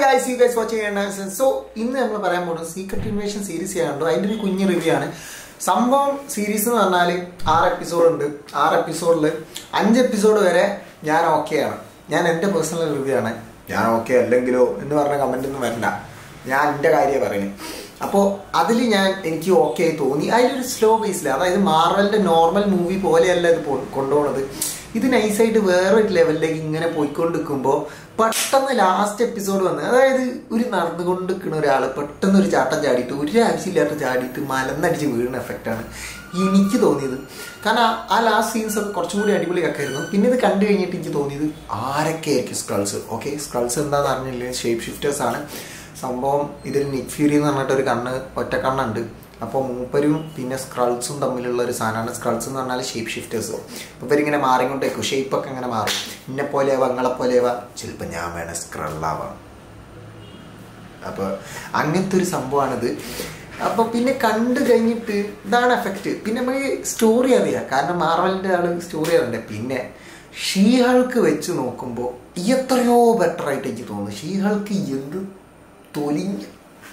guys you guys watching so ഇന്ന് നമ്മൾ പറയാൻ പോകുന്നത് സീക്രട്ട് ഇൻവേഷൻ സീരീസ് ചെയ്യാനുണ്ടോ അതിൻ്റെ ഒരു കുഞ്ഞ് റിവ്യൂ ആണ് സംഭവം സീരീസ് എന്ന് പറഞ്ഞാൽ ആറ് എപ്പിസോഡ് ഉണ്ട് ആറ് എപ്പിസോഡിൽ അഞ്ച് എപ്പിസോഡ് വരെ ഞാൻ ഓക്കെ ആണ് ഞാൻ എൻ്റെ പേഴ്സണൽ റിവ്യൂ ആണ് ഞാൻ ഓക്കെ അല്ലെങ്കിലോ എന്ന് പറഞ്ഞ കമൻ്റ് ഒന്നും വരണ്ട ഞാൻ എൻ്റെ കാര്യം പറയുന്നത് അപ്പോൾ അതിൽ ഞാൻ എനിക്ക് ഓക്കെ ആയി തോന്നി അതിലൊരു സ്ലോ ബേസിൽ അതായത് മാർവലിൻ്റെ നോർമൽ മൂവി പോലെയല്ല ഇത് പോ- കൊണ്ടുപോകുന്നത് ഇത് നൈസായിട്ട് വേറൊരു ലെവലിലേക്ക് ഇങ്ങനെ പോയിക്കൊണ്ടിരിക്കുമ്പോൾ പെട്ടെന്ന് ലാസ്റ്റ് എപ്പിസോഡ് വന്ന് അതായത് ഒരു നടന്നുകൊണ്ട് നിൽക്കുന്ന ഒരാൾ പെട്ടെന്ന് ഒരു ചാട്ടം ചാടിയിട്ട് ഒരു ആവശ്യമില്ലാത്ത ചാടിയിട്ട് മലന്നടിച്ച് വീഴുന്ന എഫക്റ്റാണ് എനിക്ക് തോന്നിയത് കാരണം ആ- ആ ലാസ്റ്റ് സീൻസ് ഒക്കെ കുറച്ചും കൂടി അടിപൊളിയൊക്കെ ആയിരുന്നു പിന്നെ ഇത് കണ്ടു കഴിഞ്ഞിട്ട് എനിക്ക് തോന്നിയത് ആരൊക്കെ ആയിരിക്കും സ്ക്രൾസ് ഓക്കെ സ്ക്രൾസ് എന്താണെന്ന് അറിഞ്ഞില്ലേ ഷേപ്പ് ഷിഫ്റ്റേഴ്സ് ആണ് സംഭവം ഇതിൽ നിക് ഫ്യൂരി എന്ന് പറഞ്ഞിട്ട് ഒരു കണ്ണ് ഒറ്റ കണ്ണുണ്ട് അപ്പോൾ മൂപ്പരും പിന്നെ സ്ക്രൾസും തമ്മിലുള്ള ഒരു സാധനമാണ് സ്ക്രൾസ് എന്ന് പറഞ്ഞാൽ ഷേപ്പ് ഷിഫ്റ്റേഴ്സ് അപ്പോൾ ഇവരിങ്ങനെ മാറിക്കൊണ്ടേക്കും ഷേപ്പൊക്കെ ഇങ്ങനെ മാറും ഇന്നെ പോലെയാവാ നിങ്ങളെ പോലെയാവാ ചിലപ്പോൾ ഞാൻ വേണേ സ്ക്രള്ളാവാം അപ്പോൾ അങ്ങനത്തെ ഒരു സംഭവമാണിത് അപ്പോൾ പിന്നെ കണ്ടു കഴിഞ്ഞിട്ട് ഇതാണ് എഫക്റ്റ് പിന്നെ നമുക്ക് സ്റ്റോറി അറിയാം കാരണം മാർവലിൻ്റെ ആൾ സ്റ്റോറി അറിയണ്ടേ പിന്നെ ഷീഹൾക്ക് വെച്ച് നോക്കുമ്പോൾ എത്രയോ ബെറ്റർ ആയിട്ട് എനിക്ക് തോന്നുന്നു ഷീഹൾക്ക് എന്ത് തൊലിഞ്ഞ്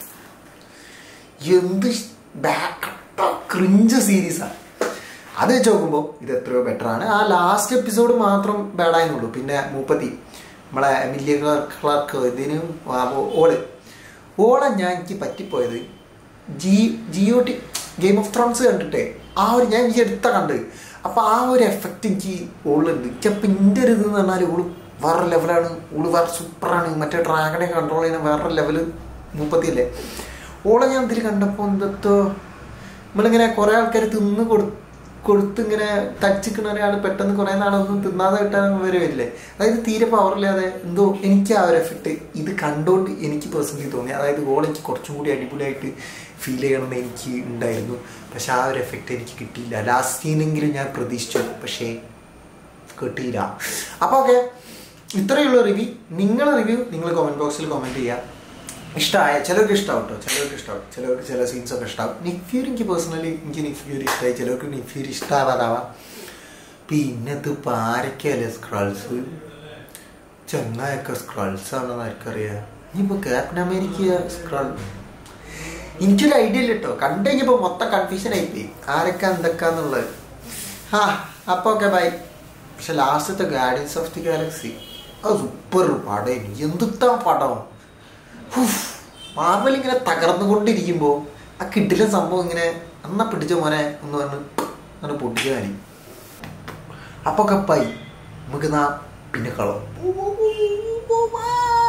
എന്ത് ക്രിഞ്ച് സീരീസാണ് അത് വെച്ച് നോക്കുമ്പോൾ ഇത് എത്രയോ ബെറ്റർ ആണ് ആ ലാസ്റ്റ് എപ്പിസോഡ് മാത്രം ബാഡായിരുന്നുള്ളൂ പിന്നെ മൂപ്പത്തി നമ്മളെ മില്ലിയ ക്ലർക്ക് ഇതിന് ഓള് ഓളെ ഞാൻ എനിക്ക് പറ്റിപ്പോയത് ജി ജിയോ ടി ഗെയിം ഓഫ് ത്രോൺസ് കണ്ടിട്ടേ ആ ഒരു ഞാൻ ഈ എടുത്ത കണ്ട് അപ്പോൾ ആ ഒരു എഫക്റ്റ് എനിക്ക് ഓളുണ്ട് എനിക്കപ്പോൾ എൻ്റെ ഒരു ഇതെന്ന് പറഞ്ഞാൽ ഓള് വേറെ ലെവലാണ് ഓള് വേറെ സൂപ്പറാണ് മറ്റേ ഡ്രാഗനെ കൺട്രോൾ ചെയ്യുന്ന വേറെ ലെവല് മുപ്പത്തിയല്ലേ ഓളെ ഞാൻ ഇതിൽ കണ്ടപ്പോൾ എന്തോ നമ്മളിങ്ങനെ കുറേ ആൾക്കാർ തിന്ന് കൊടു കൊടുത്ത് ഇങ്ങനെ തച്ചിക്കണ ഒരാൾ പെട്ടെന്ന് കുറേ നാളൊന്നും തിന്നാതെ കിട്ടാൻ വരെ വരില്ലേ അതായത് തീരെ പവറില്ലാതെ എന്തോ എനിക്ക് ആ ഒരു എഫക്റ്റ് ഇത് കണ്ടുകൊണ്ട് എനിക്ക് പേഴ്സണലി തോന്നി അതായത് ഓൾ എനിക്ക് കുറച്ചും കൂടി അടിപൊളിയായിട്ട് ഫീൽ ചെയ്യണമെന്ന് എനിക്ക് ഉണ്ടായിരുന്നു പക്ഷെ ആ ഒരു എഫക്റ്റ് എനിക്ക് കിട്ടിയില്ല ലാസ്റ്റ് സീനെങ്കിലും ഞാൻ പ്രതീക്ഷിച്ചു പക്ഷേ കിട്ടിയില്ല അപ്പോൾ ഓക്കെ ഇത്രയുള്ള റിവ്യൂ നിങ്ങളെ റിവ്യൂ നിങ്ങൾ കമൻറ്റ് ബോക്സിൽ കമൻറ്റ് ചെയ്യുക ഇഷ്ടമായ ചിലർക്ക് ഇഷ്ടമാവും കേട്ടോ ചിലർക്ക് ഇഷ്ടമാവും ചിലർക്ക് ചില സീൻസ് ഒക്കെ ഇഷ്ടമാവും നിക് ഫ്യൂരി എനിക്ക് പേഴ്സണലി എനിക്ക് നിക് ഫ്യൂരി ഇഷ്ടമായി ചിലർക്ക് നിക് ഫ്യൂരി ഇഷ്ടമാവാതാവാം പിന്നെ ഇത് പാരക്കല്ലേ സ്ക്രൾസ് ചെങ്ങായൊക്കെ സ്ക്രൾസ് ആണെന്ന് ആർക്കറിയാം ഇനിയിപ്പോൾ ക്യാപ്റ്റൻ അമേരിക്ക സ്ക്രൾ എനിക്കൊരു ഐഡിയ ഇല്ല കേട്ടോ കണ്ടു കഴിഞ്ഞപ്പോൾ മൊത്തം കൺഫ്യൂഷൻ ആയിപ്പോയി ആരൊക്കെ എന്തൊക്കെയാന്നുള്ളത് ആ അപ്പോൾ ഓക്കെ ബൈ പക്ഷെ ലാസ്റ്റത്തെ ഗാർഡിയൻസ് ഓഫ് ദി ഗാലക്സി അത് സൂപ്പർ പടം എന്തുത്താ പടം മാർവൽ ഇങ്ങനെ തകർന്നുകൊണ്ടിരിക്കുമ്പോൾ ആ കിട്ടില്ല സംഭവം ഇങ്ങനെ അന്ന പിടിച്ച മോനെ എന്ന് പറഞ്ഞ് അങ്ങനെ പൊട്ടിച്ച കാര്യം അപ്പൊ കപ്പായി നമുക്ക് നാ പിന്നെ കളം